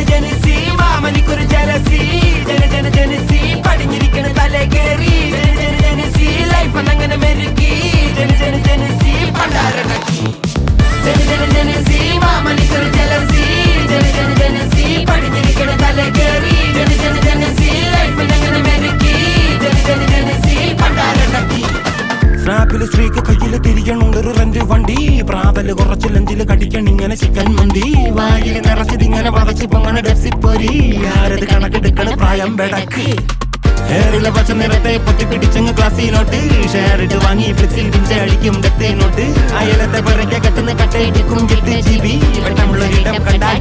ജനസി മാമനിക്കൊരു jealousy ജന ജന ജനസി പടിഞ്ഞിരിക്കണ തലേ കേറി ജന ജന ജനസി ലൈഫ് അങ്ങനെ മെരുക്കി ജന ജന ജനസി പണ്ടാരണക്കി ജന ജന ജനസി മാമനിക്കൊരു ജലസി ജന ജന ജനസി പടിഞ്ഞിരിക്കണ തലേ കേറി ജന ജന ജനസി ലൈഫ് അങ്ങനെ മെരുക്കി ജന ജന ജനസി പണ്ടാരണക്കി സ്നാപ്പില് സ്ത്രീക്ക് കയ്യില് തിരിക്കണുണ്ടൊരു റെന്റ് വണ്ടി പ്രാതല് കുറച്ച് ലഞ്ചില് കടിക്കണ ഇങ്ങനെ ചിക്കൻ മന്തി വായില് നിറച്ചതിങ്ങനെ വതച്ച് പൊങ്ങണ ഡെപ്സിപ്പൊരി ആരത് കണക്കെടുക്കണ പ്രായം ബെടക്ക് ഹെയറിലെ പച്ച നിറത്തെ പൊട്ടി പിടിച്ചങ്ങ് ക്ലാസ്സിലോട്ട് ഷെയർ ഇട്ട് വാങ്ങി ഫ്ലിക്സിൽ പിഞ്ച അടിക്കും ഡത്തെ നോട്ട് അയലത്തെ പിറകെ കത്തുന്ന കട്ടയിടിക്കും ജിട്ടി ജി ബി വെട്ടമുള്ള ഇടം കണ്ടാൽ